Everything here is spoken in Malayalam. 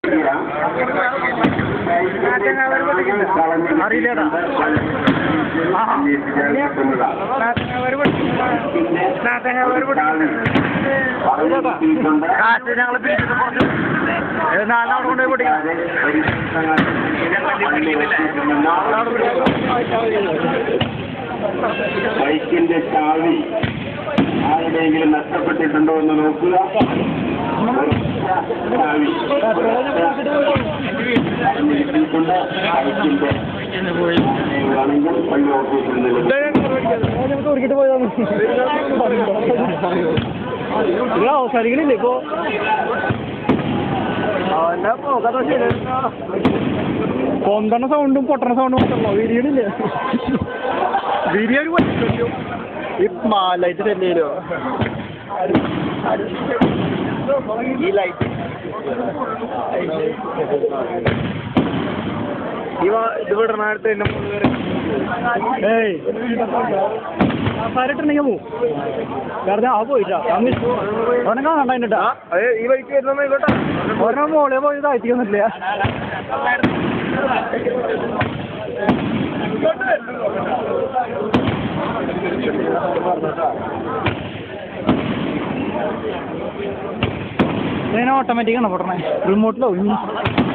അറിയില്ലേടാ കാറ്റ് ഞങ്ങളെ പിടിച്ചിട്ട് പുറത്ത് ഏ, നാളെ അവിടെ കൊണ്ടുപോയി പൊട്ടിക്കണം ബൈക്കിന്റെ ചാവി ആരുടെയെങ്കിലും നഷ്ടപ്പെട്ടിട്ടുണ്ടോ എന്ന് നോക്കുക ഒരൊറ്റ ചാവി ഒരൊറ്റ ബൈക്കിന്റെ ആണെങ്കിൽ പള്ളി ഓഫീസിൽ നിന്ന് ഓടിക്കിട്ട് പോയതാണ് നിങ്ങൾ അവസാനിക്കണില്ലേ ഇപ്പോ അവന്റെ പോകാതെ പൊന്തണ സൗണ്ടും പൊട്ടണ സൗണ്ടും മാത്രമല്ല വീഡിയോയില്ലേ വീഡിയോ ഒരു പറ്റില്ലല്ലോ ഈ മാലായിട്ട് ചെല്ലിയോ ഈ ലൈറ്റ് ഈ ഇത് വിടണ അടുത്ത് എന്നെ ഏയ് പരട്ടുണ്ടെങ്കിൽ പോവും കാരണം ആ പോയിട്ടാ അവനെ കാണണ്ട അതിനിട്ടാ ഈ വഴിക്ക് വരുന്നോട്ടെ ഒരെണ്ണം മോളെ പോയി താഴ്ത്തിക്കൊന്നുമില്ല ഇതിനെ ഓട്ടോമാറ്റിക് ആണ് പൊട്ടണേ റിമോട്ടിലോ